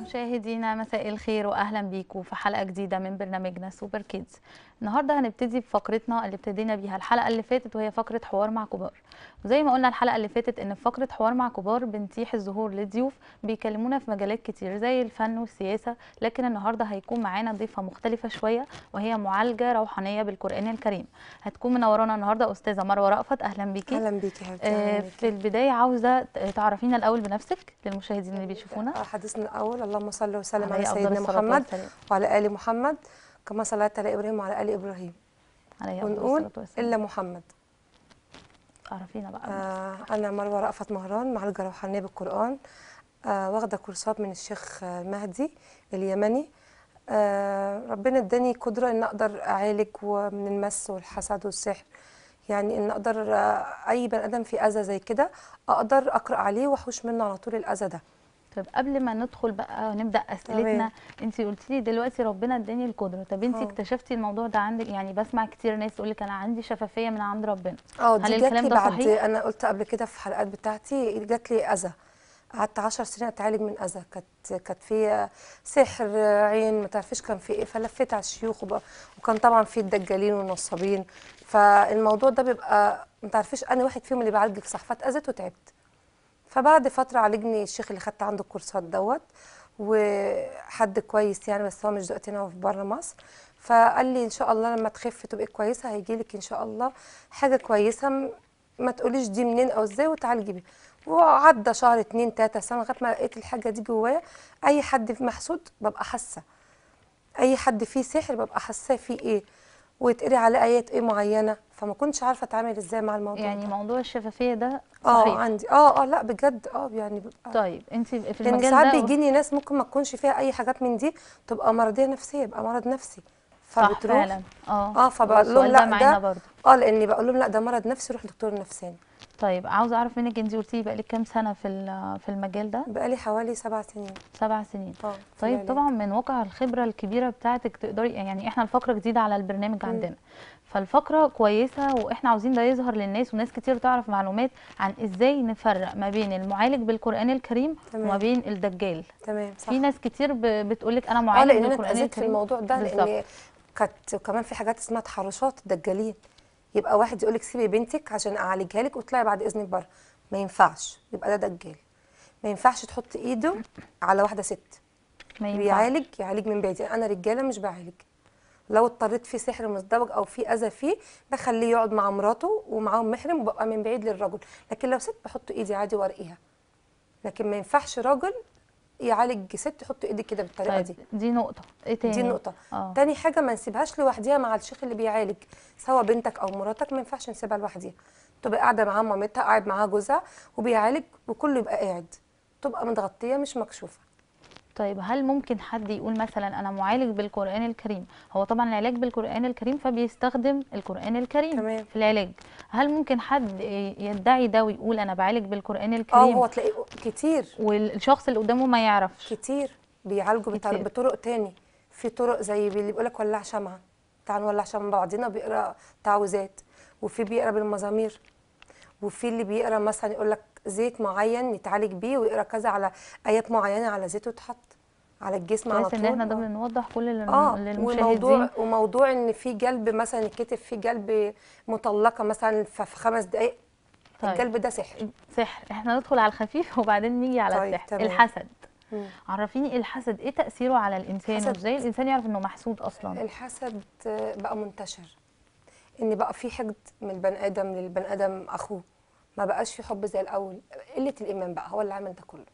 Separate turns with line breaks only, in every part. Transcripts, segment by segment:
مشاهدينا مساء الخير واهلا بيكم في حلقه جديده من برنامجنا سوبر كيدز النهارده هنبتدي بفقرتنا اللي ابتدينا بيها الحلقه اللي فاتت وهي فقره حوار مع كبار وزي ما قلنا الحلقه اللي فاتت ان في فقره حوار مع كبار بنتيح الظهور لضيوف بيكلمونا في مجالات كتير زي الفن والسياسه لكن النهارده هيكون معانا ضيفه مختلفه شويه وهي معالجه روحانيه بالقران الكريم هتكون منورانا النهارده استاذه مروه رأفت اهلا بيكي
اهلا بيكي يا حبيبتي
آه،
أهلاً
في
بيكي.
البدايه عاوزه تعرفينا الاول بنفسك للمشاهدين اللي بيشوفونا
آه، حديثنا الاول اللهم صل وسلم على
عليه أفضل
سيدنا
الصلاة
محمد
والسلام.
وعلى ال محمد كما صليت على ابراهيم وعلى ال ابراهيم
عليه أفضل
ونقول
الصلاة والسلام.
الا محمد
عرفينا بقى
آه انا مروه رأفت مهران معالجه روحانيه بالقران آه واخده كورسات من الشيخ آه، مهدي اليمني آه ربنا اداني قدره ان اقدر اعالج ومن المس والحسد والسحر يعني ان اقدر آه اي بني ادم في اذى زي كده اقدر اقرا عليه واحوش منه على طول الاذى ده
طب قبل ما ندخل بقى ونبدا اسئلتنا
تمام.
انت قلتي لي دلوقتي ربنا اداني القدره طب انت
آه.
اكتشفتي الموضوع ده عندك يعني بسمع كتير ناس تقول لك انا عندي شفافيه من عند ربنا
اه
هل
دي جات
الكلام
لي
ده
بعد
صحيح؟
انا قلت قبل كده في حلقات بتاعتي جات لي اذى قعدت 10 سنين اتعالج من اذى كانت كانت في سحر عين ما تعرفيش كان في ايه فلفيت على الشيوخ وبقى وكان طبعا في الدجالين والنصابين فالموضوع ده بيبقى ما تعرفيش انا واحد فيهم اللي بيعالجك صح فاتاذيت وتعبت فبعد فتره عالجني الشيخ اللي خدت عنده الكورسات دوت وحد كويس يعني بس هو مش دلوقتي هنا هو في بره مصر فقال لي ان شاء الله لما تخفي تبقي كويسه هيجي لك ان شاء الله حاجه كويسه م- ما تقوليش دي منين او ازاي وتعالجي بيها وعدى شهر اتنين تلاته سنه لغايه ما لقيت الحاجه دي جوايا اي حد في محسود ببقى حاسه اي حد فيه سحر ببقى حاساه فيه ايه ويتقري عليه ايات ايه معينه فما كنتش عارفه اتعامل ازاي مع الموضوع
يعني
ده.
موضوع الشفافيه ده
اه
صحيح
عندي اه اه لا بجد اه يعني ببقى
طيب انت في
لان
المجال
ساعات
ده
بيجيني ناس ممكن ما تكونش فيها اي حاجات من دي تبقى مرضيه نفسيه يبقى مرض نفسي
صح فعلا اه
اه فبقول لهم
السؤال ده
لا
معانا
ده
برضه
اه لاني بقول لهم لا ده مرض نفسي روح دكتور نفساني
طيب عاوزه اعرف منك انت قلتي لي بقالك كام سنه في ال- في المجال ده
بقالي حوالي سبع سنين
سبع سنين
اه في
طيب
العلاج.
طبعا من واقع الخبره الكبيره بتاعتك تقدري يعني احنا الفقره جديده على البرنامج عندنا فالفقره كويسه واحنا عاوزين ده يظهر للناس وناس كتير تعرف معلومات عن ازاي نفرق ما بين المعالج بالقران الكريم
تمام.
وما بين الدجال
تمام صح
في ناس كتير ب- بتقولك انا
اه
معالج
لان انا
بالقران
اتاذيت في
الكريم
الموضوع ده
بالظبط.
لان كانت كمان في حاجات اسمها تحرشات الدجالين يبقى واحد يقول لك سيبي بنتك عشان اعالجها لك وطلعي بعد اذنك بره ما ينفعش يبقى ده دجال ما ينفعش تحط ايده على واحده ست
ما ينفعش
بيعالج يعالج من بعيد يعني انا رجاله مش بعالج لو اضطريت في سحر مزدوج او في اذى فيه بخليه يقعد مع مراته ومعاهم محرم وببقى من بعيد للرجل لكن لو ست بحط ايدي عادي وارقيها لكن ما ينفعش راجل يعالج ست يحط ايدي كده بالطريقه
طيب
دي
دي نقطه ايه تاني
دي نقطة
اه
تاني حاجة ما نسيبهاش لوحديها مع الشيخ اللي بيعالج سواء بنتك أو مراتك ما ينفعش نسيبها لوحديها تبقى قاعدة معاها مامتها قاعد معاها جوزها وبيعالج وكله يبقى قاعد تبقى متغطية مش مكشوفة
طيب هل ممكن حد يقول مثلا انا معالج بالقران الكريم هو طبعا العلاج بالقران الكريم فبيستخدم القران الكريم
تمام.
في العلاج هل ممكن حد يدعي ده ويقول انا بعالج بالقران
اه
الكريم
هو تلاقيه كتير
والشخص اللي قدامه ما يعرفش
كتير بيعالجوا بطر-
كتير.
بطرق تاني في طرق زي اللي بيقول لك ولع شمعة تعال نولع شمعة مع بعضينا بيقرا تعويذات وفي بيقرا بالمزامير وفي اللي بيقرا مثلا يقول لك زيت معين يتعالج بيه ويقرا كذا على ايات معينه على زيت وتحط على الجسم على
كويس
طول
ان احنا ده
آه.
بنوضح كل للم-
اه
للمشاهدين
وموضوع وموضوع ان في قلب مثلا يتكتب في قلب مطلقه مثلا ف- في خمس دقائق
طيب.
القلب ده سحر
سحر احنا ندخل على الخفيف وبعدين نيجي على
طيب،
السحر
تمام.
الحسد
مم.
عرفيني الحسد ايه تاثيره على الانسان
الحسد-
وازاي الانسان يعرف انه محسود اصلا
الحسد آه، بقى منتشر ان بقى في حقد من البني ادم للبني ادم اخوه ما بقاش في حب زي الاول قله الايمان بقى هو اللي عامل ده كله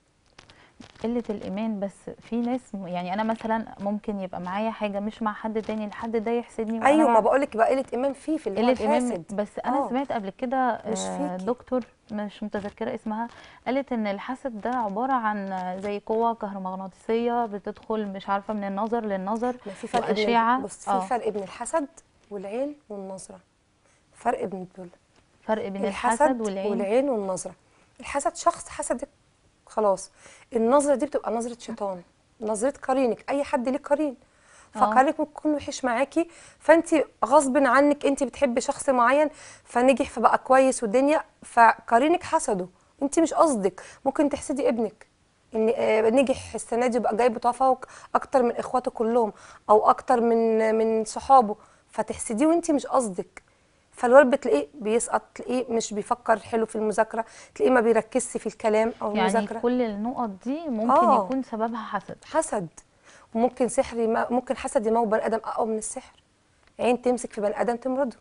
قلة الإيمان بس في ناس يعني أنا مثلا ممكن يبقى معايا حاجة مش مع حد تاني الحد ده يحسدني وأنا
ايوه ما
مع-
بقول لك بقى قله ايمان فيه في اللي هو
قلة إيمان
الحاسد
بس أنا
آه.
سمعت قبل كده
مش
آه،
فيكي.
دكتور مش متذكرة اسمها قالت إن الحسد ده عبارة عن زي قوة كهرومغناطيسية بتدخل مش عارفة من النظر للنظر
ما في فرق بين
وأشعة
بص في
آه،
فرق بين الحسد والعين والنظره فرق بين دول
فرق بين الحسد والعين
والعين والنظره الحسد شخص حسدك خلاص النظره دي بتبقى نظره شيطان نظره قرينك اي حد ليه قرين
آه.
فقرينك ممكن يكون وحش معاكي فانت غصب عنك انت بتحبي شخص معين فنجح فبقى كويس والدنيا فقرينك حسده انت مش قصدك ممكن تحسدي ابنك ان آه، نجح السنه دي يبقى جايب تفوق اكتر من اخواته كلهم او اكتر من من صحابه فتحسديه وانت مش قصدك فالولد بتلاقيه بيسقط تلاقيه مش بيفكر حلو في المذاكره تلاقيه ما بيركزش في الكلام او
يعني
المذاكره
كل النقط دي ممكن
آه.
يكون سببها حسد
حسد وممكن سحر يم... ممكن حسد يموت بني ادم اقوى من السحر عين تمسك في بني ادم تمرضه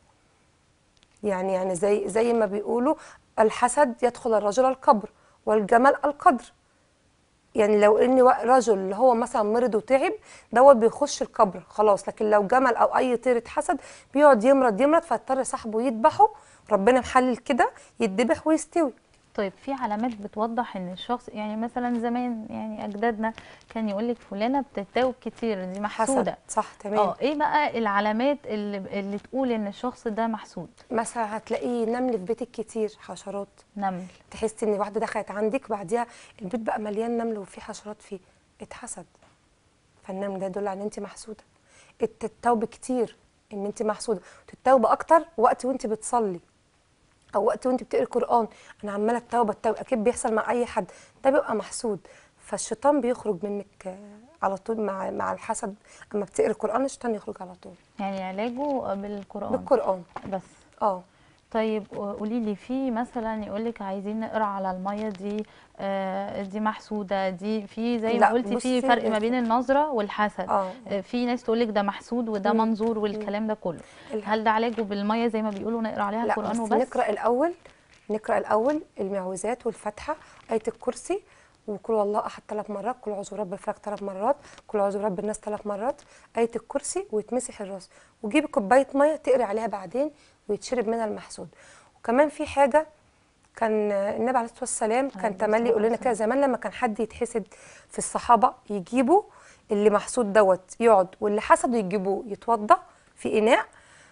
يعني يعني زي زي ما بيقولوا الحسد يدخل الرجل القبر والجمل القدر يعني لو ان وا- رجل اللي هو مثلا مرض وتعب دوت بيخش القبر خلاص لكن لو جمل او اي طير اتحسد بيقعد يمرض يمرض فيضطر صاحبه يذبحه ربنا محلل كده يتذبح ويستوي
طيب في علامات بتوضح ان الشخص يعني مثلا زمان يعني اجدادنا كان يقول لك فلانه بتتاوب كتير دي محسوده
حسد صح تمام
اه ايه بقى العلامات اللي اللي تقول ان الشخص ده محسود
مثلا هتلاقيه نمل في بيتك كتير حشرات
نمل
تحسي ان واحده دخلت عندك بعديها البيت بقى مليان نمل وفيه حشرات فيه اتحسد فالنمل ده يدل على ان انت محسوده الت- التوبه كتير ان انت محسوده تتوبه اكتر وقت وانت بتصلي او وقت وانت بتقري قران انا عماله التوبه التوبه اكيد بيحصل مع اي حد ده بيبقى محسود فالشيطان بيخرج منك آه، على طول مع مع الحسد اما بتقري قران الشيطان يخرج على طول
يعني علاجه بالقران
بالقران
بس
اه
طيب قولي لي في مثلا يقول لك عايزين نقرا على الميه دي آه دي محسوده دي في زي ما
لا،
قلتي في
بصي،
فرق ما
ال-
بين النظره والحسد
اه
آه في ناس تقول لك ده محسود وده
مم.
منظور والكلام ده كله
الح-
هل ده علاجه بالميه زي ما بيقولوا نقرا عليها
لا
القران
بس
وبس
نقرا الاول نقرا الاول المعوذات والفاتحه ايه الكرسي وكل والله احد ثلاث مرات كل اعوذ برب الفلق ثلاث مرات كل اعوذ برب الناس ثلاث مرات ايه الكرسي ويتمسح الراس وجيبي كوبايه ميه تقري عليها بعدين ويتشرب منها المحسود وكمان في حاجه كان النبي عليه الصلاه والسلام
عليه
كان تملي
الصلاة
يقول لنا
والسلام.
كده زمان لما كان حد يتحسد في الصحابه يجيبوا اللي محسود دوت يقعد واللي حسده يجيبوه يتوضا في اناء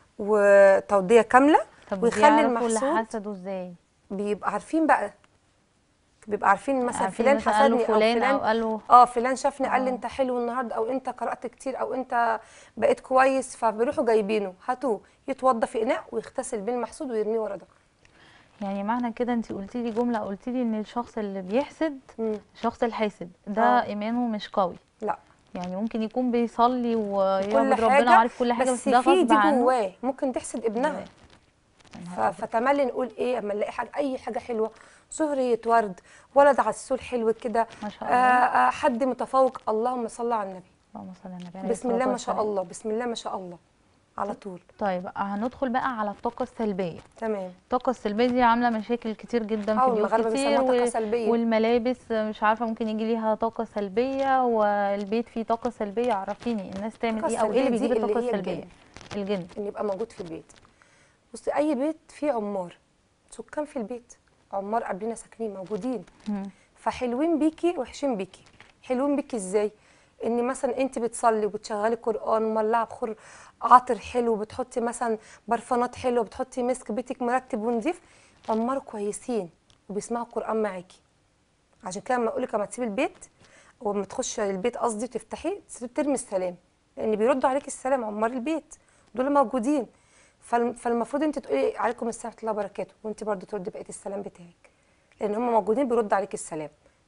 وتوضيه كامله
طب
ويخلي
بيعرفوا اللي
المحسود
حسده ازاي
بيبقى عارفين بقى بيبقى عارفين مثلا
عارفين
فلان
مثلا قالوا
حسدني او
فلان
فلان
او قالوا
اه فلان شافني قال لي
آه.
انت حلو النهارده او انت قرات كتير او انت بقيت كويس فبيروحوا جايبينه هاتوه يتوضى في اناء ويغتسل بين المحسود ويرميه ورا ده
يعني معنى كده انت قلتي لي جمله قلتي لي ان الشخص اللي بيحسد
مم.
الشخص الحاسد ده
آه.
ايمانه مش قوي
لا
يعني ممكن يكون بيصلي
كل
ويعبد
حاجه
ربنا وعارف كل حاجه بس,
بس
ده
في
غصب
دي
عنه
جواه ممكن تحسد ابنها
جواه. يا
ف-
نهار أبيض.
فتملي نقول ايه اما نلاقي حاجه اي حاجه حلوه زهريه ورد ولد عسول حلو كده
ما شاء
آه
الله
آه حد متفوق اللهم صل على النبي
اللهم صل على النبي عليه
بسم الله
الصلاة
ما شاء
والسلام.
الله بسم الله ما شاء الله على طول
طيب هندخل بقى على الطاقه السلبيه
تمام
الطاقه السلبيه دي عامله مشاكل كتير جدا
اه
في بيوت
المغاربه
كتير
بيسموها طاقه
و...
سلبيه
والملابس مش عارفه ممكن يجي ليها طاقه سلبيه والبيت فيه طاقه سلبيه عرفيني الناس تعمل
الطاقة
ايه او ايه اللي
السلبية
بيجيب
دي اللي
الطاقه
هي
السلبيه الجن
ان يبقى موجود في البيت بصي اي بيت فيه عمار سكان في البيت عمار قبلنا ساكنين موجودين
مم.
فحلوين بيكي وحشين بيكي حلوين بيكي ازاي ان مثلا انت بتصلي وبتشغلي قران ومولعه بخور عطر حلو بتحطي مثلا برفانات حلوه بتحطي مسك بيتك مرتب ونضيف عمار كويسين وبيسمعوا قران معاكي عشان كده لما اقول لك لما تسيبي البيت ولما تخشي البيت قصدي تفتحيه ترمي السلام لان بيردوا عليك السلام عمار البيت دول موجودين فالم- فالمفروض انت تقولي عليكم السلام ورحمه الله وبركاته وانت برضو تردي بقيه السلام بتاعك لان هم موجودين بيرد عليك السلام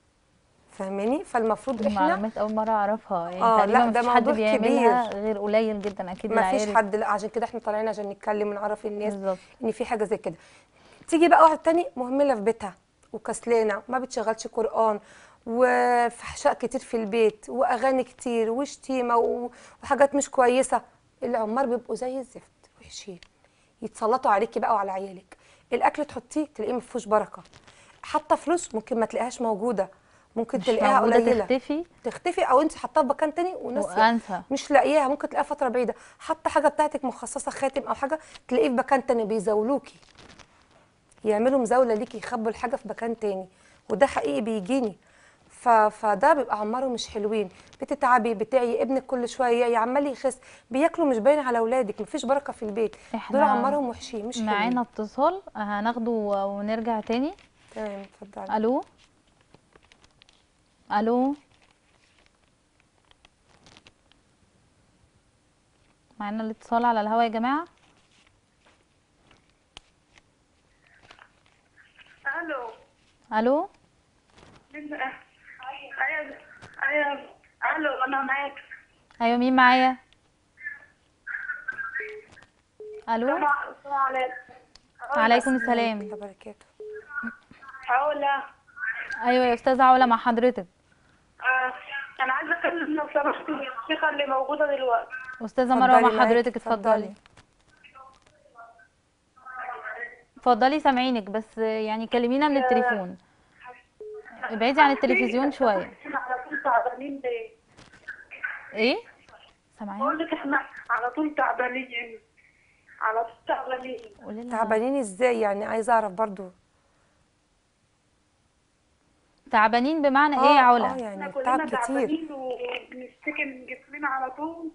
فاهماني فالمفروض
دي
احنا
معلومات اول مره اعرفها يعني
آه،
تقريبا
لا، ده
مفيش حد
موضوع
بيعملها
كبير.
غير قليل جدا اكيد
ما
اللي
فيش
عارف.
حد لا عشان كده احنا طالعين عشان نتكلم ونعرف الناس
بالظبط
ان في حاجه زي كده تيجي بقى واحده تاني مهمله في بيتها وكسلانه ما بتشغلش قران وفحشاء كتير في البيت واغاني كتير وشتيمه و- وحاجات مش كويسه العمار بيبقوا زي الزفت وحشين يتسلطوا عليكي بقى وعلى عيالك الاكل تحطيه تلاقيه ما فيهوش بركه حتى فلوس ممكن ما تلاقيهاش موجوده ممكن
مش
تلاقيها
موجوده
قليله
تختفي
تختفي او انت حطاها في مكان تاني وناسيه
وانسى
مش لاقياها ممكن تلاقيها فتره بعيده حتى حاجه بتاعتك مخصصه خاتم او حاجه تلاقيه في مكان تاني بيزاولوكي يعملوا مزاوله ليكي يخبوا الحاجه في مكان تاني وده حقيقي بيجيني ف... فده بيبقى عماره مش حلوين بتتعبي بتعي ابنك كل شويه يا عمال يخس بياكلوا مش باين على اولادك مفيش بركه في البيت دول
احنا
عمارهم وحشين مش
معانا
حلوين
اتصال هناخده ونرجع تاني
تمام اتفضلي
الو الو معانا الاتصال على الهوا يا جماعه
الو
الو
ايوه ايوه الو انا معاك
ايوه مين معايا الو
السلام عليكم
عليكم السلام
الله وبركاته
علا
ايوه يا استاذه علا مع حضرتك
آه. انا عايزه اكلم لو سمحتي الشيخه اللي موجوده دلوقتي
استاذه مروه
اتفضلي
مع
معاكي،
حضرتك اتفضلي اتفضلي سامعينك بس يعني كلمينا من التليفون ابعدي عن التلفزيون شويه
احنا على طول تعبانين ليه؟
ايه سامعيني
بقول لك احنا على طول تعبانين يعني على طول تعبانين
قولي لها
تعبانين ازاي يعني عايزه اعرف برضو
تعبانين بمعنى ايه يا
اه
علا
يعني
احنا
تعب
كلنا
كتير
تعبانين وبنشتكي من جسمنا على طول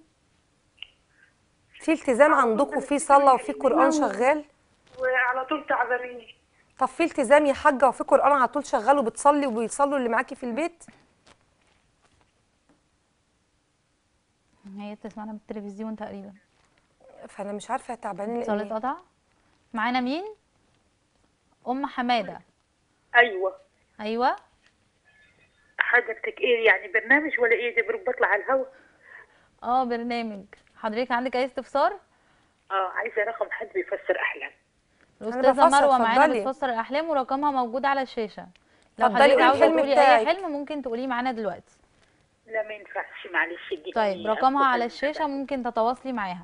في التزام عندكم وفي صلاه وفي قران شغال
وعلى طول تعبانين
طب في التزام يا حاجه وفي قران على طول شغال وبتصلي وبيصلوا اللي معاكي في البيت
هي بتسمعنا من التلفزيون تقريبا
فانا مش عارفه تعبانين
اتصال
ليه
اتقطع معانا مين ام حماده
ايوه
ايوه
حضرتك ايه يعني برنامج ولا ايه ده بروح بطلع على الهوا
اه برنامج حضرتك عندك اي استفسار
اه عايزه رقم حد بيفسر احلام
الاستاذه
بفسر،
مروه معانا
اتفضلي.
بتفسر الاحلام ورقمها موجود على الشاشه لو
اتفضلي،
حضرتك
قولي
عاوزه
الحلم
تقولي
بتاعك.
اي حلم ممكن تقوليه معانا دلوقتي
لا ما ينفعش معلش اديني
طيب رقمها على الشاشه ممكن تتواصلي معاها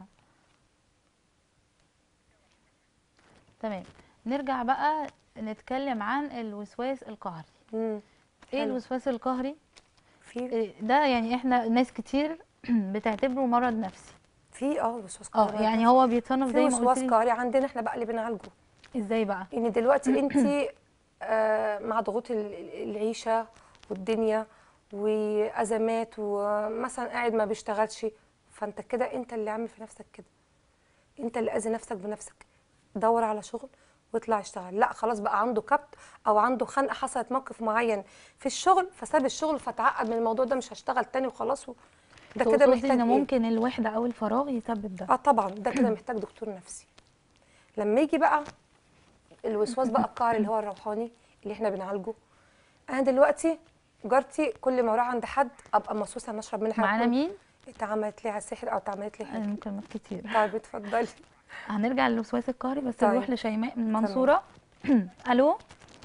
تمام نرجع بقى نتكلم عن الوسواس القهري
امم
ايه
حلو.
الوسواس القهري
في
إيه ده يعني احنا ناس كتير بتعتبره مرض نفسي
في اه وسواس
اه
قهري
يعني هو بيتصنف
في
زي ما
وسواس
قلت
قهري عندنا احنا بقى اللي بنعالجه
ازاي بقى
ان دلوقتي انت آه، مع ضغوط ال- ال- العيشه والدنيا وازمات ومثلا قاعد ما بيشتغلش فانت كده انت اللي عامل في نفسك كده انت اللي اذي نفسك بنفسك دور على شغل واطلع اشتغل لا خلاص بقى عنده كبت او عنده خنقه حصلت موقف معين في الشغل فساب الشغل فتعقد من الموضوع ده مش هشتغل تاني وخلاص و- ده كده
تقصدي
محتاج
ان
إيه؟
ممكن الوحده او الفراغ يسبب ده
اه طبعا ده كده محتاج دكتور نفسي لما يجي بقى الوسواس بقى القهري اللي هو الروحاني اللي احنا بنعالجه انا دلوقتي جارتي كل ما اروح عند حد ابقى مصوصه ان اشرب منها حاجة
معانا
تكون
مين
اتعملت لي على السحر او اتعملت لي حاجه
المكالمات كتير
طيب اتفضلي
هنرجع للوسواس القهري بس
طيب.
نروح لشيماء من المنصوره الو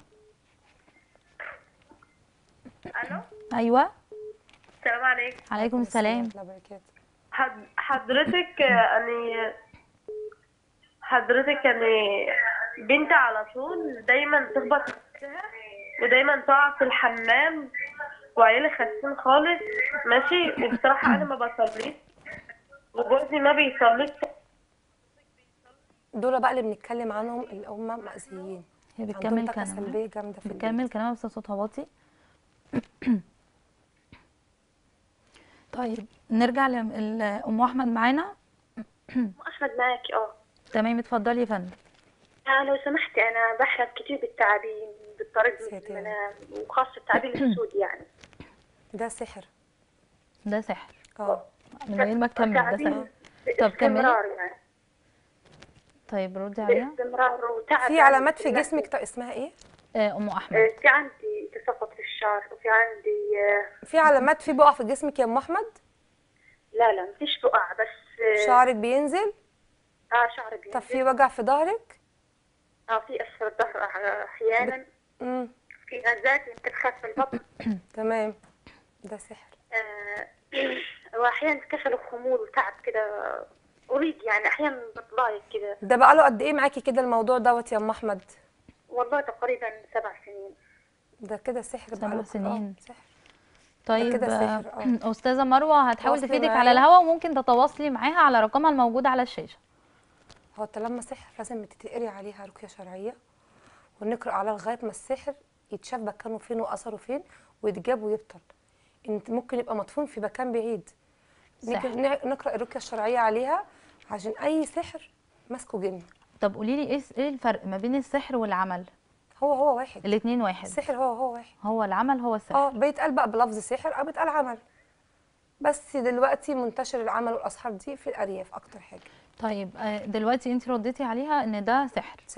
الو
ايوه
السلام عليكم
عليكم السلام
ورحمة الله وبركاته
حد- حضرتك يعني حضرتك يعني بنتي على طول دايما تخبط نفسها ودايما تقع في الحمام وعيالي خاسين خالص ماشي وبصراحة أنا ما بصليش وجوزي ما بيصليش
دول بقى اللي بنتكلم عنهم اللي هم مأذيين
هي
عندهم
بتكمل
طاقه
كلامها
سلبيه جامده في البيت.
بتكمل كلامها بس صوتها واطي طيب نرجع لام احمد معانا
احمد معاكي اه
تمام اتفضلي يا فندم
آه، لو سمحتي انا بحلم كتير بالتعابين بالطريق
ساتر.
في المنام وخاصه التعابين السود يعني
ده سحر
ده سحر
اه
من غير ما تكمل ده
تعابين
سحر طب كملي
باستمرار يعني
طيب ردي عليها
باستمرار وتعب
في
يعني
علامات في
المنام.
جسمك طيب اسمها ايه
آه، ام احمد
آه، في عندي تساقط في الشعر وفي عندي آه،
في علامات في بقع في جسمك يا ام احمد
لا لا مفيش بقع بس آه،
شعرك بينزل
اه شعر
طب في
بينزل
وجع في ظهرك
اه في اسفل الظهر آه، احيانا
امم
في غازات يمكن خاف البطن
تمام ده سحر
آه، واحيانا كسل الخمول وتعب كده اريد يعني احيانا بتضايق كده
ده بقاله قد ايه معاكي كده الموضوع دوت يا ام احمد
والله تقريبا سبع سنين
ده كده سحر
سبع
بقاله
سنين.
آه، سحر
طيب
كده
آه،
سحر، آه.
استاذه مروه هتحاول
تواصلي
تفيدك
معايا.
على الهوا وممكن تتواصلي معاها على رقمها الموجود على الشاشه
هو طالما سحر لازم تتقري عليها رقيه شرعيه ونقرا عليها لغايه ما السحر يتشاف مكانه فين واثره فين ويتجاب ويبطل انت ممكن يبقى مدفون في مكان بعيد نيجي
سحر.
نع- نقرا الرقيه الشرعيه عليها عشان اي سحر ماسكه جن
طب قولي لي ايه ايه الفرق ما بين السحر والعمل
هو هو واحد
الاتنين واحد
السحر هو هو واحد
هو العمل هو السحر
اه بيتقال بقى بلفظ سحر او بيتقال عمل بس دلوقتي منتشر العمل والاسحار دي في الارياف اكتر حاجه
طيب آه، دلوقتي انت رديتي عليها ان ده سحر
سحر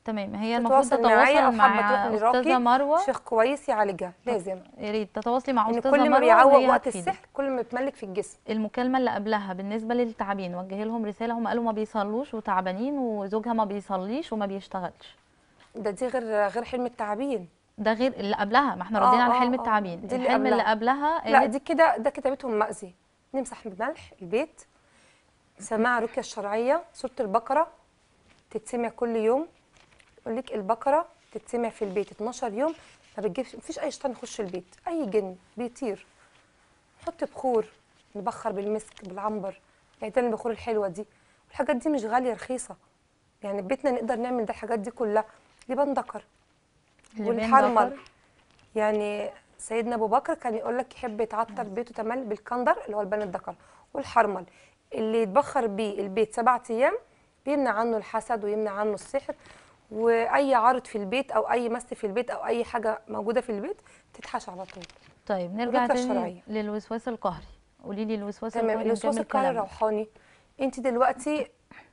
تمام هي المفروض
تتواصل معايا
تتواصل
او حابه
مع
تروح لراقي
استاذه مروه
شيخ كويس يعالجها لازم
يا ريت تتواصلي مع
ان
استاذه
كل ما
مروه
بيعوق
وهي
وقت
هتفيدك.
السحر كل ما بتملك في الجسم
المكالمه اللي قبلها بالنسبه للتعبين وجهي لهم رساله هم قالوا ما بيصلوش وتعبانين وزوجها ما بيصليش وما بيشتغلش
ده دي غير غير حلم التعابين
ده غير اللي قبلها ما احنا
آه،
ردينا على
آه،
حلم
آه.
التعبين
دي اللي
الحلم اللي
قبلها.
قبلها
لا
قالت
دي كده ده كده بيتهم مأذي نمسح بملح البيت سماع رقية الشرعية سورة البقرة تتسمع كل يوم يقول لك البقرة تتسمع في البيت 12 يوم ما بتجيبش مفيش أي شيطان يخش البيت أي جن بيطير نحط بخور نبخر بالمسك بالعنبر عيدان البخور الحلوة دي الحاجات دي مش غالية رخيصة يعني بيتنا نقدر نعمل ده الحاجات دي كلها لبان دكر
لبان
والحرمل
دكر.
يعني سيدنا ابو بكر كان يقول لك يحب يتعطر بيته تمام بالكندر اللي هو البان الدكر والحرمل اللي يتبخر بيه البيت سبعة ايام بيمنع عنه الحسد ويمنع عنه السحر واي عارض في البيت او اي مس في البيت او اي حاجه موجوده في البيت تتحش على طول
طيب نرجع
الرقية
تاني
الشرعية.
للوسواس القهري قولي لي الوسواس
تمام
القهري
الوسواس
ونكمل
القهري
كلامنا.
الروحاني انت دلوقتي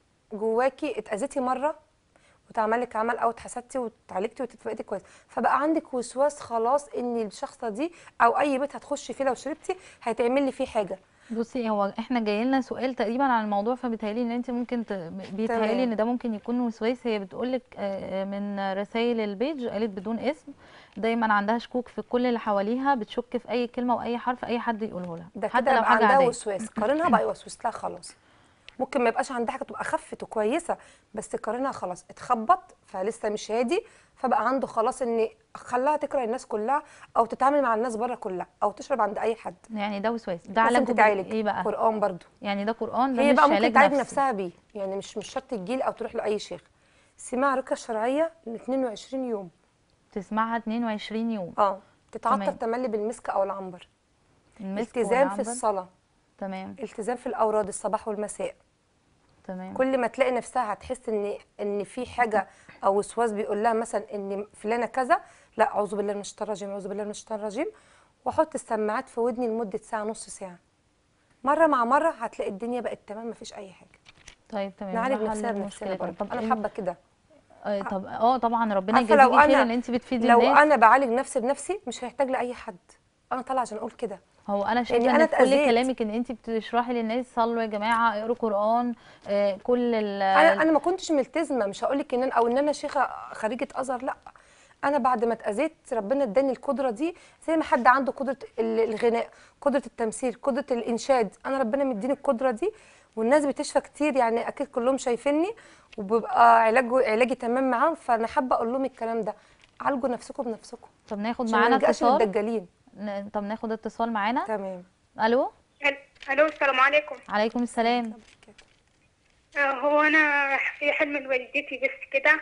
جواكي اتاذيتي مره واتعمل لك عمل او اتحسدتي واتعالجتي واتفقتي كويس فبقى عندك وسواس خلاص ان الشخصه دي او اي بيت هتخشي فيه لو شربتي هيتعمل لي فيه حاجه
بصي هو احنا جاي لنا سؤال تقريبا عن الموضوع فبيتهيألي ان انت ممكن ت... بيتهيألي
تمام.
ان ده ممكن يكون وسواس هي بتقولك آه، من رسائل البيج قالت بدون اسم دايما عندها شكوك في كل اللي حواليها بتشك في اي كلمه واي حرف اي حد يقوله لها
ده
حتى
كده
لو
يبقى
حاجه
عندها
عاديه
وسواس قارنها بقى يوسوس لها خلاص ممكن ما يبقاش عندها حاجه تبقى خفت وكويسه بس قارنها خلاص اتخبط فلسه مش هادي فبقى عنده خلاص ان خلاها تكره الناس كلها او تتعامل مع الناس بره كلها او تشرب عند اي حد
يعني ده وسواس ده
لازم
علاجه بال-
تتعالج
ايه بقى
قران برضو
يعني ده قران ده
هي
مش
بقى
علاج
ممكن تعالج
نفسي.
نفسها بيه يعني مش مش شرط تجيلي او تروح لاي شيخ سماع رقيه الشرعيه ل 22 يوم
تسمعها 22 يوم
اه تتعطر
تمام.
تملي بالمسك او العنبر
المسك
التزام في
والعنبر.
الصلاه
تمام
التزام في الاوراد الصباح والمساء
تمام
كل ما تلاقي نفسها هتحس ان ان في حاجه او وسواس بيقول لها مثلا ان فلانه كذا لا اعوذ بالله من الشيطان الرجيم اعوذ بالله من الشيطان الرجيم واحط السماعات في ودني لمده ساعه نص ساعه مره مع مره هتلاقي الدنيا بقت تمام مفيش اي حاجه
طيب تمام
نعالج
ده حل
نفسنا
المشكلة
بنفسنا
كده.
برضه انا
إن-
حابه كده
آه، طب اه طبعا ربنا
عارفه لو
يجازيكي خير
انا
ان انت بتفيدي
لو
الناس
انا بعالج نفسي بنفسي مش هيحتاج لاي حد انا طالعه عشان اقول كده
هو انا شايفه
أنا
ان في كل
اتأذيت.
كلامك ان انت بتشرحي للناس صلوا يا جماعه اقروا قران آه، كل ال
انا انا ما كنتش ملتزمه مش هقول لك ان انا او ان انا شيخه خريجه ازهر لا انا بعد ما اتاذيت ربنا اداني القدره دي زي ما حد عنده قدره ال- الغناء قدره التمثيل قدره الانشاد انا ربنا مديني القدره دي والناس بتشفى كتير يعني اكيد كلهم شايفيني وبيبقى علاج علاجي تمام معاهم فانا حابه اقول لهم الكلام ده عالجوا نفسكم بنفسكم
طب ناخد
عشان ما
معانا
نلجأش
اتصال
للدجالين
ن- طب ناخد اتصال معانا
تمام
الو
الو السلام عليكم
عليكم السلام
آه، هو انا في حلم لوالدتي بس كده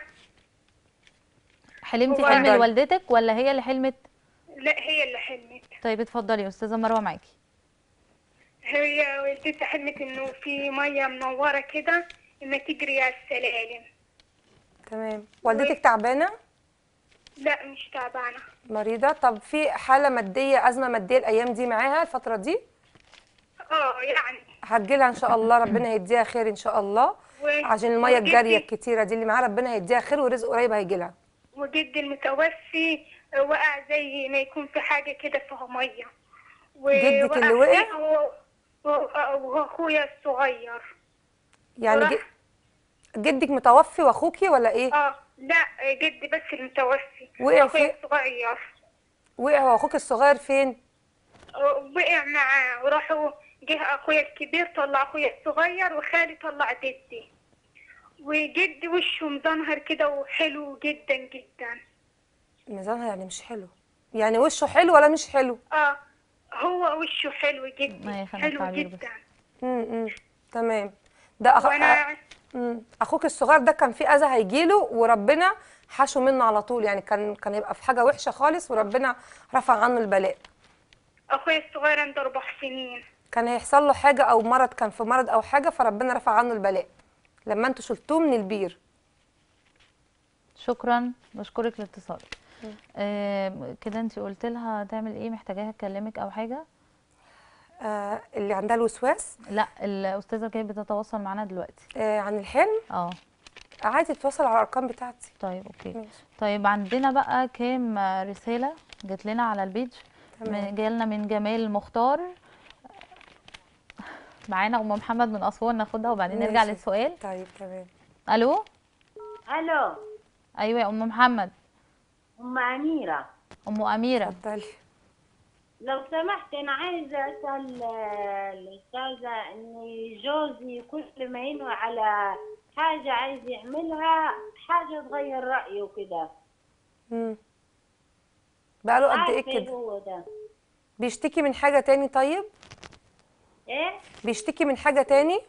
حلمتي
هو-
حلم
اتفضلي.
لوالدتك ولا هي اللي حلمت
لا هي اللي حلمت
طيب اتفضلي يا استاذه مروه معاكي
هي والدتي حلمت انه في ميه منوره كده اما تجري على السلالم
تمام والدتك تعبانه
لا مش تعبانه
مريضه طب في حاله ماديه ازمه ماديه الايام دي معاها الفتره دي
اه يعني
هتجيلها ان شاء الله ربنا يديها خير ان شاء الله
و-
عشان الميه
وجدي-
الجاريه الكتيره دي اللي معاها ربنا هيديها خير ورزق قريب هيجيلها
وجدي المتوفي وقع زي ما يكون في حاجه كده فيها ميه و-
جدك اللي
وقع
وقع؟
فيه هو- هو- واخويا الصغير
يعني
وراح-
ج- جدك متوفي واخوكي ولا ايه
اه لا جدي بس المتوفي
وقع
اخويا
في-
الصغير
وقع هو اخوك الصغير فين
وقع معاه وراحوا جه اخويا الكبير طلع اخويا الصغير وخالي طلع جدي وجدي وشه مزنهر كده وحلو جدا جدا
ميزانها يعني مش حلو يعني وشه حلو ولا مش حلو
اه هو وشه حلو
ما
جدا
يخلي
حلو
التعبير بس.
جدا
امم تمام ده أخ...
وانا
مم. اخوك الصغير ده كان في اذى هيجيله وربنا حشه منه على طول يعني كان كان يبقى في حاجه وحشه خالص وربنا رفع عنه البلاء
اخويا الصغير عنده اربع سنين
كان هيحصل له حاجه او مرض كان في مرض او حاجه فربنا رفع عنه البلاء لما انتوا شلتوه من البير
شكرا بشكرك لاتصالك آه كده انت قلت لها تعمل ايه محتاجاها تكلمك او حاجه
آه اللي عندها الوسواس
لا الاستاذه كانت بتتواصل معانا دلوقتي
آه عن الحلم
اه
عادي تتواصل على الارقام بتاعتي
طيب اوكي
ماشي
طيب عندنا بقى كام رسالة جات لنا على البيج
تمام.
من جالنا من جمال مختار معانا ام محمد من اسوان ناخدها وبعدين نرجع
ماشي.
للسؤال
طيب تمام
الو
الو
ايوه يا ام محمد
ام اميره
ام اميره
اتفضلي
لو سمحت انا عايزه اسال آه، الاستاذه ان جوزي كل ما ينوي على حاجه عايز يعملها حاجه تغير رايه كده
مم. بقاله قد ايه
عارفة
كده
هو ده
بيشتكي من حاجه تاني طيب
ايه
بيشتكي من حاجه تاني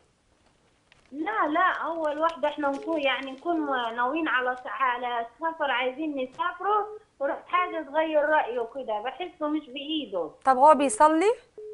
لا لا اول واحده احنا نكون يعني نكون ناويين على على سفر عايزين نسافروا ورحت حاجه تغير رايه كده بحسه مش بايده
طب هو بيصلي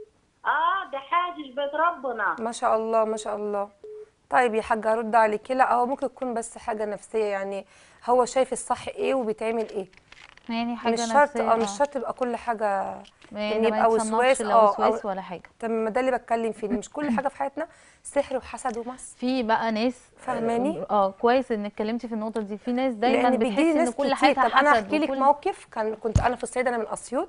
اه ده حاجه بيت ربنا
ما شاء الله ما شاء الله طيب يا حاجه هرد عليكي لا هو ممكن يكون بس حاجه نفسيه يعني هو شايف الصح ايه وبيتعمل ايه
يعني حاجه
مش شرط
نفسية،
اه مش شرط تبقى كل حاجه
يعني
إن
ما
يبقى
يتصنفش
وسواس،
لا
اه،
وسواس
أو-
ولا حاجه
تمام ما ده اللي بتكلم فيه إن مش كل حاجه في حياتنا سحر وحسد ومس
في بقى ناس
فاهماني؟
اه كويس انك اتكلمتي في النقطه دي في ناس دايما
لان
بتحس
بيجي لي
ان
ناس
كل
كتير
حياتها
طب انا
حسد
احكي لك
وكل-
موقف كان كنت انا في الصعيد انا من اسيوط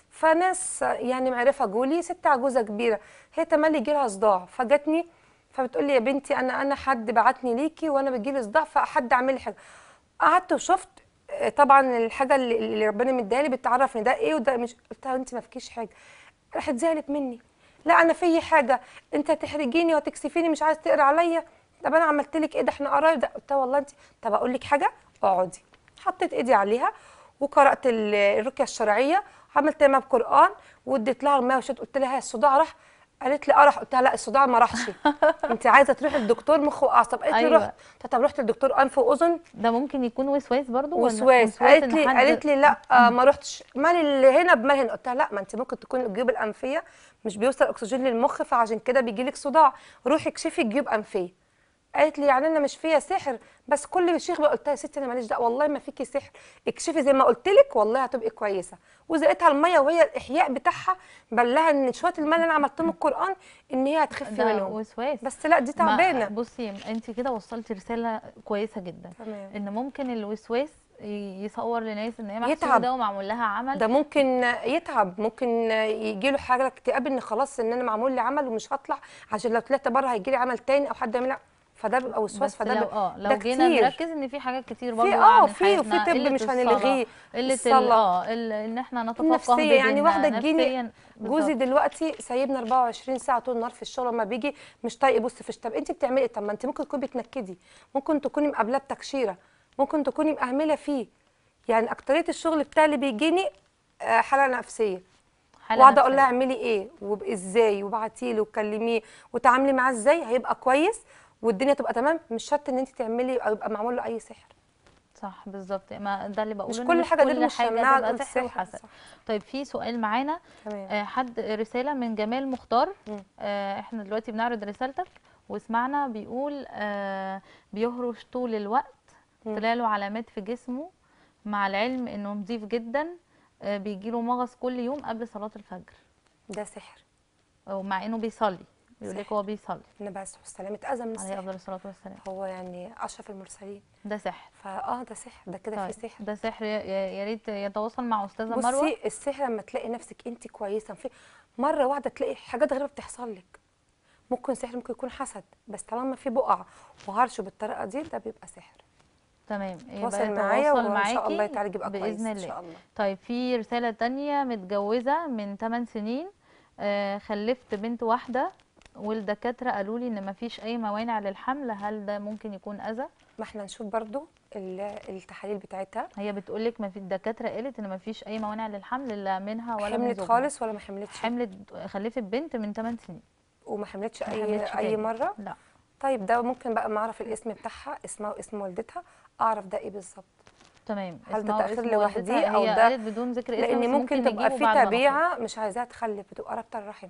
فناس يعني معرفه جولي ست عجوزه كبيره هي تملي يجي لها صداع فجتني فبتقول لي يا بنتي انا انا حد بعتني ليكي وانا بيجي لي صداع فحد عامل لي حاجه قعدت وشفت آه، طبعا الحاجه اللي اللي ربنا مديها لي بتعرف ان ده ايه وده مش قلت لها انت ما فيكيش حاجه راحت زعلت مني لا انا في حاجه انت هتحرجيني وتكسفيني مش عايز تقرا عليا طب انا عملت لك ايه ده احنا قرايب ده قلت لها والله انت طب اقول لك حاجه اقعدي حطيت ايدي عليها وقرات ال- الرقيه الشرعيه عملت لها بقران واديت لها الماء وشربت قلت لها الصداع راح قالت لي اه راح قلت لها لا الصداع ما راحش انت عايزه تروحي للدكتور مخ واعصاب قالت لي
أيوة.
رحت قلت لها طب رحت للدكتور انف واذن
ده ممكن يكون وسواس برضو ولا
وسواس
إن
قالت لي
حد-
قالت لي لا آه ما رحتش مال اللي هنا بمال هنا قلت لها لا ما انت ممكن تكون الجيوب الانفيه مش بيوصل اكسجين للمخ فعشان كده بيجي لك صداع روحي اكشفي الجيوب انفيه قالت لي يعني انا مش فيا سحر بس كل شيخ بقى قلت لها يا ستي انا ماليش دعوه والله ما فيكي سحر اكشفي زي ما قلت لك والله هتبقي كويسه وزقتها الميه وهي الاحياء بتاعها بلها ان شويه الماء اللي انا عملتهم القران ان هي هتخف
ده
منهم
وسواس
بس لا دي
ما-
تعبانه
بصي انت كده وصلتي رساله كويسه جدا
تمام.
ان ممكن الوسواس ي- يصور لناس ان هي
يتعب.
محسوده ومعمول لها عمل
ده ممكن يتعب ممكن يجي له حاجه اكتئاب ان خلاص ان انا معمول لي عمل ومش هطلع عشان لو طلعت بره هيجي لي عمل تاني او حد يعمل فده بيبقى وسواس
بس
فده
لو
بيبقى-
اه لو
ده
جينا
كتير.
نركز ان في حاجات كتير برضه
اه
عن
في وفي
حياتنا،
طب
قلة
مش
الصلاة،
هنلغيه
قله ال-
الصلاة.
اه ال- ان احنا نتفقه
النفسيه يعني
بديننا،
واحده تجيني
نفسياً.
جوزي
بالظبط.
دلوقتي سايبنا 24 ساعه طول النهار في الشغل لما بيجي مش طايق يبص في طب انت بتعملي إيه؟ طب ما انت ممكن تكوني بتنكدي ممكن تكوني مقابلاه بتكشيره ممكن تكوني مأهمله فيه يعني اكتريه الشغل بتاعي اللي بيجيني آه، حاله نفسيه
حالة
واقعد اقول لها
نفسية.
اعملي ايه وازاي وابعتي له وكلميه وتعاملي معاه ازاي هيبقى كويس والدنيا تبقى تمام مش شرط ان انت تعملي او يبقى معمول له اي سحر
صح بالظبط ما ده اللي بقوله
مش
إن
كل حاجة دي
كل
مش
حاجه
شماعة
تبقى
نقول
سحر
سحر،
وحسد
صح.
طيب في سؤال معانا
تمام
آه، حد رساله من جمال مختار
مم.
آه، احنا دلوقتي بنعرض رسالتك وسمعنا بيقول آه، بيهرش طول الوقت
مم.
طلع له علامات في جسمه مع العلم انه نظيف جدا آه، بيجيله مغص كل يوم قبل صلاه الفجر
ده سحر
ومع انه بيصلي بيقول لك
سحر.
هو بيصلي
النبي عليه الصلاه والسلام اتاذى من
عليه
السحر
افضل الصلاه والسلام
هو يعني اشرف المرسلين
ده سحر
فاه ده سحر ده كده
طيب
في سحر
ده سحر يا- يا يا ريت يتواصل مع استاذه مروه
بصي السحر لما تلاقي نفسك انت كويسه في مره واحده تلاقي حاجات غريبه بتحصل لك ممكن سحر ممكن يكون حسد بس طالما في بقع وهرش بالطريقه دي ده بيبقى سحر
تمام يبقى
تواصل معايا
يتواصل
وان شاء الله
معاكي
يتعالج يبقى كويس
باذن
ان
الله
شاء الله
طيب في رسالة تانية متجوزة من 8 سنين آه خلفت بنت واحدة والدكاترة قالوا لي ان مفيش اي موانع للحمل هل ده ممكن يكون اذى
ما احنا نشوف برضو ال- التحاليل بتاعتها
هي بتقول لك ما في الدكاترة قالت ان مفيش اي موانع للحمل لا منها ولا من
حملت
زوجها
خالص ولا ما حملتش
حملت خلفت بنت من 8 سنين
وما حملتش
ما
اي
حملتش
اي
تاني.
مره
لا
طيب ده ممكن بقى ما اعرف الاسم بتاعها اسمها واسم والدتها اعرف ده ايه بالظبط
تمام
هل ده
اسمها
تأخير
واسم
لوحدي
والدتها.
أو
هي
ده-
قالت بدون ذكر اسم
لان
بس
ممكن تبقى
نجيبه
في
بعد ما نخلص.
تبيعه مش عايزاها تخلف بتبقى رابطه الرحم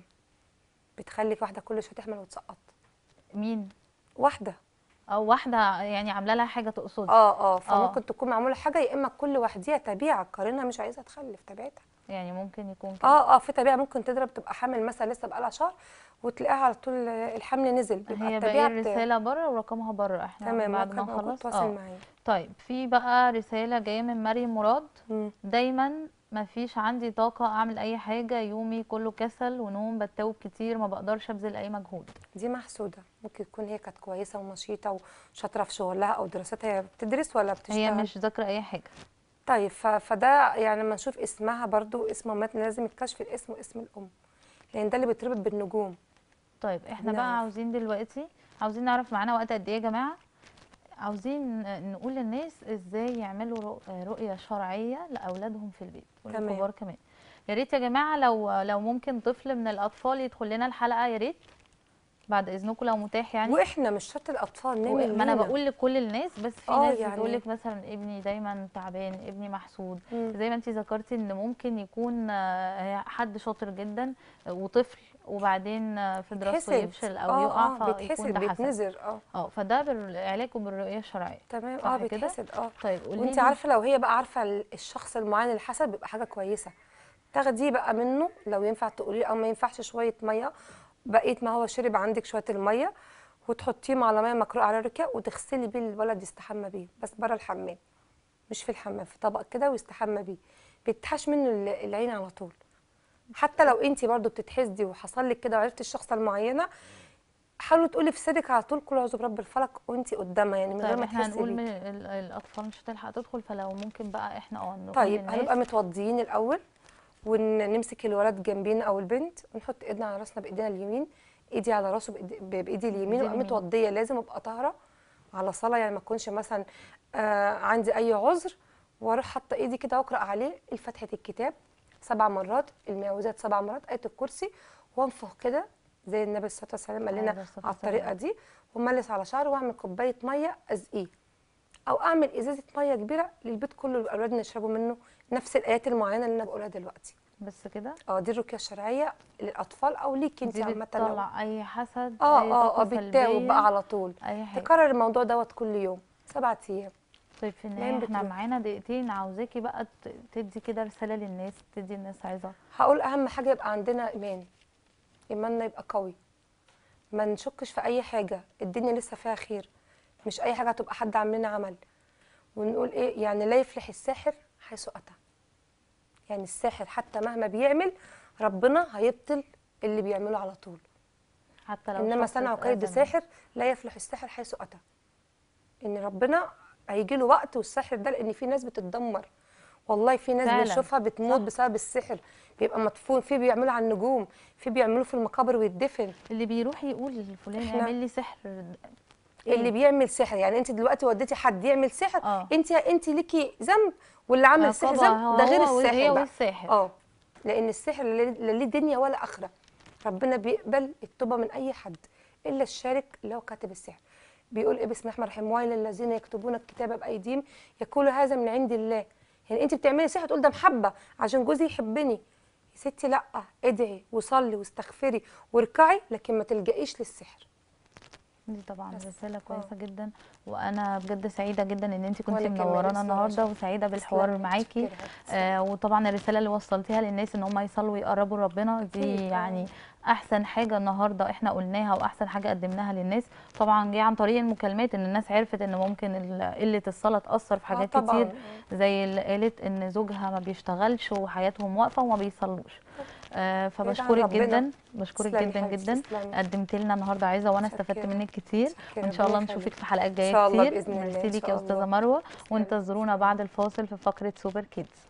بتخليك واحده كل شويه تحمل وتسقط
مين
واحده
او واحدة يعني عاملة لها حاجة تقصد
اه اه فممكن تكون معموله حاجه يا اما كل واحديها تبيعه قارنها مش عايزه تخلف تبعتها
يعني ممكن يكون كده
اه اه في طبيعه ممكن تضرب تبقى حامل مثلا لسه بقالها شهر وتلاقيها على طول الحمل نزل بيبقى
هي باقي
الطبيعه بت-
الرساله بره ورقمها بره احنا
تمام
بعد ما
رقم موجود
نخلص
تواصل
اه
معايا
طيب في بقى رساله جايه من مريم مراد
مم.
دايما ما فيش عندي طاقه اعمل اي حاجه يومي كله كسل ونوم بتوب كتير ما بقدرش ابذل اي مجهود
دي محسوده ممكن تكون هي كانت كويسه ونشيطه وشاطره في شغلها او دراستها هي بتدرس ولا بتشتغل
هي مش ذاكره اي حاجه
طيب ف- فده يعني لما نشوف اسمها برضو اسم مامتنا لازم يتكشف الاسم واسم الام لان ده اللي بيتربط بالنجوم
طيب احنا بقى
نعرف.
عاوزين دلوقتي عاوزين نعرف معانا وقت قد ايه يا جماعه عاوزين نقول للناس ازاي يعملوا رؤ- رؤيه شرعيه لاولادهم في البيت
تمام.
والكبار كمان يا ريت يا جماعه لو لو ممكن طفل من الاطفال يدخل لنا الحلقه يا ريت بعد اذنكم لو متاح يعني
واحنا مش شرط الاطفال
و-
نعمل
ما انا
لينا.
بقول لكل الناس بس في
آه
ناس
يعني-
بتقول لك مثلا ابني دايما تعبان ابني محسود
مم.
زي ما انت ذكرتي ان ممكن يكون آه، حد شاطر جدا وطفل وبعدين آه، في دراسته
بيتحسد.
يفشل او
آه،
يقع
آه
فيكون
بيتحسد
ده حسد
بيتنزر اه
اه فده بالعلاج بالرؤيه الشرعيه
تمام
صح
اه
كده؟
بيتحسد اه
طيب قولي
وانت
لي-
عارفه لو هي بقى عارفه ال- الشخص المعين اللي حسد بيبقى حاجه كويسه تاخديه بقى منه لو ينفع تقولي او ما ينفعش شويه ميه بقيت ما هو شرب عندك شويه الميه وتحطيه على ميه مقروءه على ركه وتغسلي بيه الولد يستحمى بيه بس بره الحمام مش في الحمام في طبق كده ويستحمى بيه بيتحاش منه ال- العين على طول حتى لو انت برضو بتتحسدي وحصل لك كده وعرفتي الشخص المعينه حاولي تقولي في سرك على طول كل اعوذ برب الفلق وانت قدامها يعني من غير
طيب
ما
احنا
تحسي
هنقول
بيه.
من ال- الاطفال مش هتلحق تدخل فلو ممكن بقى احنا اه نقول
طيب
للناس
هنبقى متوضيين الاول ونمسك الولد جنبينا او البنت ونحط ايدنا على راسنا بايدينا اليمين ايدي على راسه بإيدي- بايدي اليمين وابقى
اليمين.
متوضيه لازم ابقى طاهره على صلاه يعني ما اكونش مثلا آه عندي اي عذر واروح حاطه ايدي كده واقرا عليه فتحه الكتاب سبع مرات المعوذات سبع مرات ايه الكرسي وانفخ كده زي النبي صلى الله عليه وسلم قال
عليه
لنا
الصلاة
على الطريقه دي وملس على شعره واعمل كوبايه ميه ازقيه او اعمل ازازه ميه كبيره للبيت كله يبقى اولادنا يشربوا منه نفس الايات المعينه اللي انا بقولها دلوقتي
بس كده
اه دي الرقيه الشرعيه للاطفال او ليكي انت
دي
عامه لو
بتطلع اي حسد
اه
اي
اه اه
طاقه
بتتاوب
سلبيه
بقى على طول
اي حاجه
تكرر الموضوع دوت كل يوم سبعة ايام
طيب في
نايم
النهايه احنا
بتروح.
معانا دقيقتين عاوزاكي بقى ت- تدي كده رساله للناس تدي الناس عايزه
هقول اهم حاجه يبقى عندنا ايمان ايماننا يبقى قوي ما نشكش في اي حاجه الدنيا لسه فيها خير مش اي حاجه هتبقى حد عامل لنا عمل ونقول ايه يعني لا يفلح الساحر حيث اتى يعني الساحر حتى مهما بيعمل ربنا هيبطل اللي بيعمله على طول
حتى لو
انما
شخص
صنعوا كيد
اتأذى منه.
ساحر لا يفلح الساحر حيث اتى ان ربنا هيجي له وقت والسحر ده لان في ناس بتتدمر والله في ناس
فعلا.
بنشوفها بتموت
صح.
بسبب السحر بيبقى مدفون في بيعملوا على النجوم في بيعملوه في المقابر ويدفن
اللي بيروح يقول لفلان
إحنا-
اعمل لي سحر
اللي بيعمل سحر يعني انت دلوقتي وديتي حد يعمل سحر
آه.
انت انت ليكي ذنب واللي عمل السحر
عقابة
ذنب ده غير
هو وهي
السحر بقى
والساحر.
اه لان السحر لا لا ليه دنيا ولا اخره ربنا بيقبل التوبه من اي حد الا الشارك اللي هو كاتب السحر بيقول ايه بسم الله الرحمن الرحيم ويل للذين يكتبون الكتاب بايديهم يقولوا هذا من عند الله يعني انت بتعملي سحر تقول ده محبه عشان جوزي يحبني يا ستي لا ادعي وصلي واستغفري واركعي لكن ما تلجئيش للسحر
دي طبعا
بس.
رساله
آه.
كويسه جدا وانا بجد سعيده جدا ان انت كنتي
وأنا كمان،
منورانا
تسلمي
النهارده
عشان-
وسعيده بالحوار
تسلمي،
معاكي
متشكرة، تسلمي.
آه وطبعا الرساله اللي وصلتيها للناس ان هم يصلوا ويقربوا لربنا دي
أكيد، آه.
يعني احسن حاجه النهارده احنا قلناها واحسن حاجه قدمناها للناس طبعا جه عن طريق المكالمات ان الناس عرفت ان ممكن ال- قله الصلاه تاثر في
آه
حاجات
طبعاً،
كتير زي اللي قالت ان زوجها ما بيشتغلش وحياتهم واقفه وما بيصلوش آه فبشكرك
ربنا.
جدا بشكرك
تسلمي
جدا
حبيبتي،
جدا
تسلمي.
قدمت لنا النهارده عايزه وانا استفدت
متشكرة.
منك كتير
متشكرة،
وان شاء الله
ربنا
نشوفك
يخليك.
في حلقات
إن
جايه
شاء الله
كتير
بإذن الله،
ميرسي
إن
ليك
شاء
يا استاذه
الله.
مروه
تسلمي.
وانتظرونا بعد الفاصل في فقره سوبر كيدز